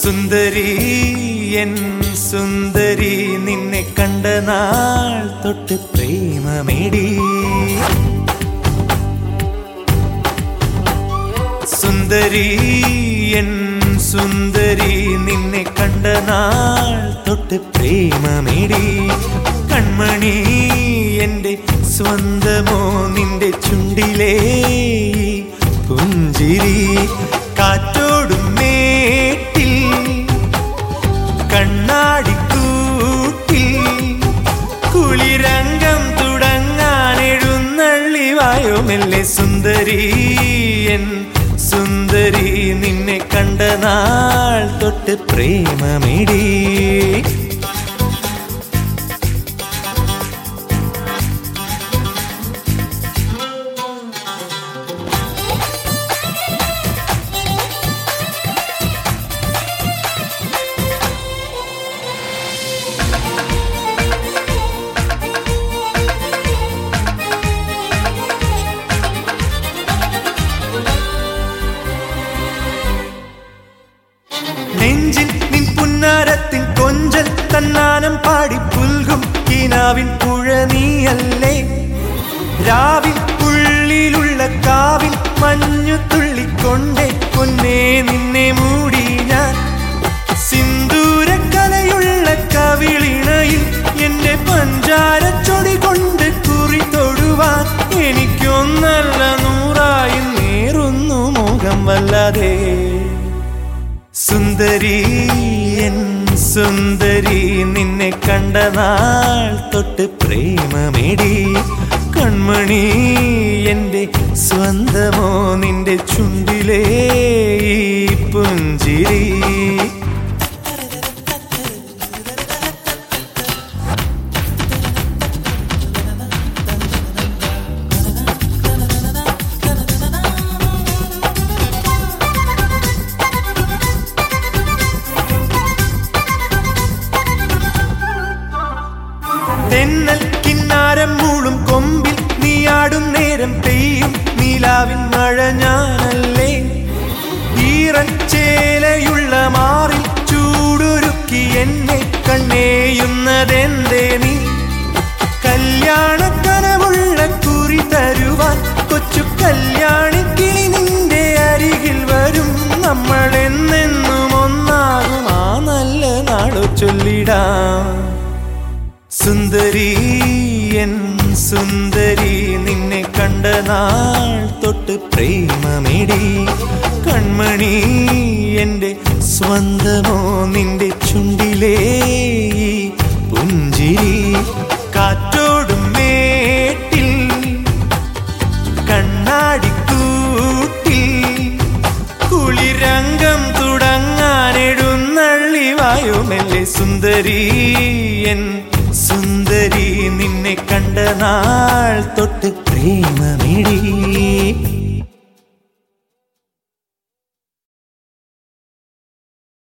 സുന്ദരി N സുന്ദരി നിന്നെ കണ്ട നാൾ തൊട്ട് പ്രേമമേടി സുന്ദരി എൻ സുന്ദരി നിന്നെ കണ്ട നാൾ തൊട്ട് പ്രേമമേടി കൺമണി എന്റെ സ്വന്തമോ നിന്റെ ചുണ്ടിലേ ഈ പുഞ്ചിരി കാറ്റോടും മേട്ടിൽ കണ്ണാടിക്കൂട്ടിൽ കുളിരംഗം തുടങ്ങാൻ എഴുന്നള്ളി വായോ മെല്ലെ സുന്ദരി എൻ സുന്ദരി നിന്നെ കണ്ട നാൾ തൊട്ട് പ്രേമമിടി നെഞ്ചിൽ നിൻ പുന്നാരത്തിൻ കൊഞ്ചൽ തന്നാനം പാടി പുൽകും കിനാവിൻ പുഴ നീയല്ലേ രാവിൽ ഉള്ളിലുള്ള കാവിൽ മഞ്ഞു തുള്ളിക്കൊണ്ടേ പൊന്നേ നിന്നെ മൂടി ഞാൻ സിന്ദൂരക്കലയുള്ള കവിളിണയിൽ എന്റെ പഞ്ചാരച്ചൊടി കൊണ്ട് കുറി തൊടുവാൻ എനിക്കൊന്നല്ല നൂറായി നേറുന്നു മുഖം വല്ലാതെ സുന്ദരി എൻ സുന്ദരി നിന്നെ കണ്ട നാൾ തൊട്ട് പ്രേമമേടി കൺമണി എന്റെ സ്വന്തമോ നിന്റെ ചുണ്ടിലേ ഈ പുഞ്ചിരി തെന്നൽ കിന്നാരം മൂളും കൊമ്പിൽ നീയാടും നേരം പെയ്യും നീലാവിൻ മഴ ഞാനല്ലേ ഈറൻ ചേലയുള്ള മാറിൽ ചൂടുരുക്കി എന്നെ കണ്ണേയുന്നതെന്തേ നീ കല്യാണക്കനവുള്ള കുറി തരുവാൻ കൊച്ചു കല്യാണിക്കിളി നിന്റെ അരികിൽ വരും നമ്മൾ എന്നെന്നും ഒന്നാകും ആ നല്ല നാളു ചൊല്ലിടാം സുന്ദരി എൻ സുന്ദരി നിന്നെ കണ്ട നാൾ തൊട്ട് പ്രേമമേടി കൺമണി എന്റെ സ്വന്തമോ നിന്റെ ചുണ്ടിലേ ഈ പുഞ്ചിരി കാറ്റോടും മേട്ടിൽ കണ്ണാടിക്കൂട്ടിൽ കുളിരംഗം തുടങ്ങാൻ എഴുന്നള്ളി വായോ മെല്ലെ സുന്ദരി എൻ സുന്ദരി നിന്നെ കണ്ട നാൾ തൊട്ട് പ്രേമമിടി